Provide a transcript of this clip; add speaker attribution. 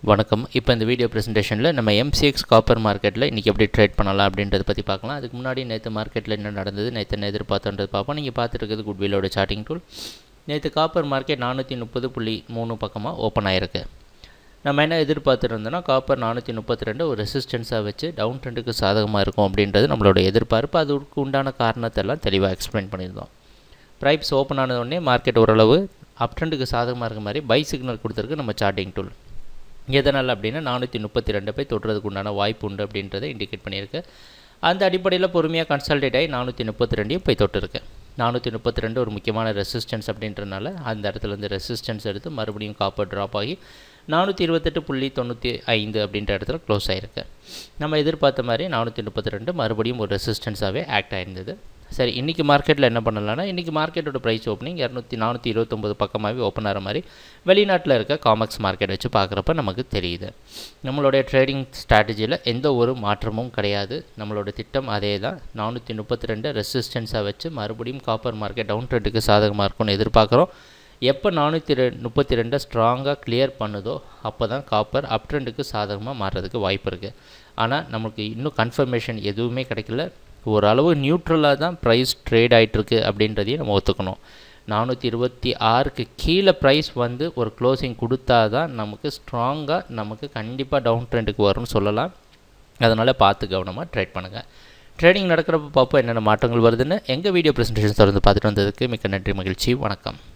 Speaker 1: வணக்கம் இப்போ இந்த வீடியோ ப்ரெசன்டேஷனில் நம்ம எம்சிஎக்ஸ் காப்பர் மார்க்கெட்டில் இன்றைக்கி எப்படி ட்ரேட் பண்ணலாம் அப்படின்றத பற்றி பார்க்கலாம் அதுக்கு முன்னாடி நேற்று மார்க்கெட்டில் என்ன நடந்தது நேற்று என்ன எதிர்பார்த்தோன்றது பார்ப்போம் நீங்கள் பார்த்துட்டு இருக்கிறது குட்விலோட சார்ட்டிங் டூல் நேற்று காப்பர் மார்க்கெட் நானூற்றி முப்பது புள்ளி மூணு பக்கமாக ஓப்பன் ஆயிருக்கு நம்ம என்ன எதிர்பார்த்துருந்தோம்னா காப்பர் நானூற்றி முப்பத்தி ரெண்டு ஒரு ரெசிஸ்டன்ஸாக வச்சு டவுன் ட்ரெண்டுக்கு சாதகமாக இருக்கும் அப்படின்றது நம்மளோட எதிர்பார்ப்பு அதுக்கு உண்டான காரணத்தெல்லாம் தெளிவாக எக்ஸ்பிளைன் பண்ணியிருந்தோம் ப்ரைஸ் ஓப்பன் ஆனது உடனே மார்க்கெட் ஓரளவு அப் ட்ரெண்டுக்கு சாதகமாக இருக்க மாதிரி பை சிக்னல் கொடுத்துருக்கு நம்ம சார்ட்டிங் டூல் எதனால் அப்படின்னா நானூற்றி முப்பத்தி ரெண்டு போய் தொட்டுறதுக்கு உண்டான வாய்ப்பு உண்டு அப்படின்றத இண்டிகேட் பண்ணியிருக்கு அந்த அடிப்படையில் பொறுமையாக கன்சல்டேட் ஆகி நானூற்றி முப்பத்தி ரெண்டையும் போய் தொட்டிருக்கு நானூற்றி முப்பத்தி ரெண்டு ஒரு முக்கியமான ரெசிஸ்டன்ஸ் அப்படின்றனால அந்த இடத்துல இருந்து ரெசிஸ்டன்ஸ் எடுத்து மறுபடியும் காப்பர் ட்ராப் ஆகி நானூற்றி இருபத்தெட்டு புள்ளி தொண்ணூற்றி ஐந்து அப்படின்ற இடத்துல க்ளோஸ் ஆகிருக்கு நம்ம எதிர்பார்த்த மாதிரி நானூற்றி முப்பத்தி ரெண்டு மறுபடியும் ஒரு ரெசிஸ்டன்ஸாகவே ஆக்ட் ஆயிருந்தது சரி இன்றைக்கி மார்க்கெட்டில் என்ன பண்ணலாம்னா இன்றைக்கி மார்க்கெட்டோட ப்ரைஸ் ஓப்பனிங் இரநூத்தி நானூற்றி இருபத்தொம்பது பக்கமாகவே ஓப்பன் ஆகிற மாதிரி வெளிநாட்டில் இருக்க காமக்ஸ் மார்க்கெட் வச்சு பார்க்குறப்ப நமக்கு தெரியுது நம்மளுடைய ட்ரேடிங் ஸ்ட்ராட்டஜியில் எந்த ஒரு மாற்றமும் கிடையாது நம்மளோட திட்டம் அதே தான் நானூற்றி முப்பத்தி ரெண்டு ரெசிஸ்டன்ஸாக வச்சு மறுபடியும் காப்பர் மார்க்கெட் டவுன் ட்ரெண்டுக்கு சாதகமாக இருக்கும்னு எதிர்பார்க்குறோம் எப்போ நானூற்றி ரெ முப்பத்தி ரெண்டை ஸ்ட்ராங்காக கிளியர் பண்ணுதோ அப்போ தான் காப்பர் அப் ட்ரெண்டுக்கு சாதகமாக மாறுறதுக்கு வாய்ப்பு இருக்குது ஆனால் நமக்கு இன்னும் கன்ஃபர்மேஷன் எதுவுமே கிடைக்கல ஓரளவு நியூட்ரலாக தான் ப்ரைஸ் ட்ரேட் ஆகிட்டுருக்கு அப்படின்றதையும் நம்ம ஒத்துக்கணும் நானூற்றி இருபத்தி ஆறுக்கு கீழே ப்ரைஸ் வந்து ஒரு க்ளோசிங் கொடுத்தா தான் நமக்கு ஸ்ட்ராங்காக நமக்கு கண்டிப்பாக டவுன் ட்ரெண்டுக்கு வரும்னு சொல்லலாம் அதனால் பார்த்து கவனமாக ட்ரேட் பண்ணுங்கள் ட்ரேடிங் நடக்கிறப்ப பார்ப்போம் என்னென்ன மாற்றங்கள் வருதுன்னு எங்கள் வீடியோ ப்ரெசன்டேஷன் தொடர்ந்து பார்த்துட்டு வந்ததுக்கு மிக்க நன்றி மகிழ்ச்சி வணக்கம்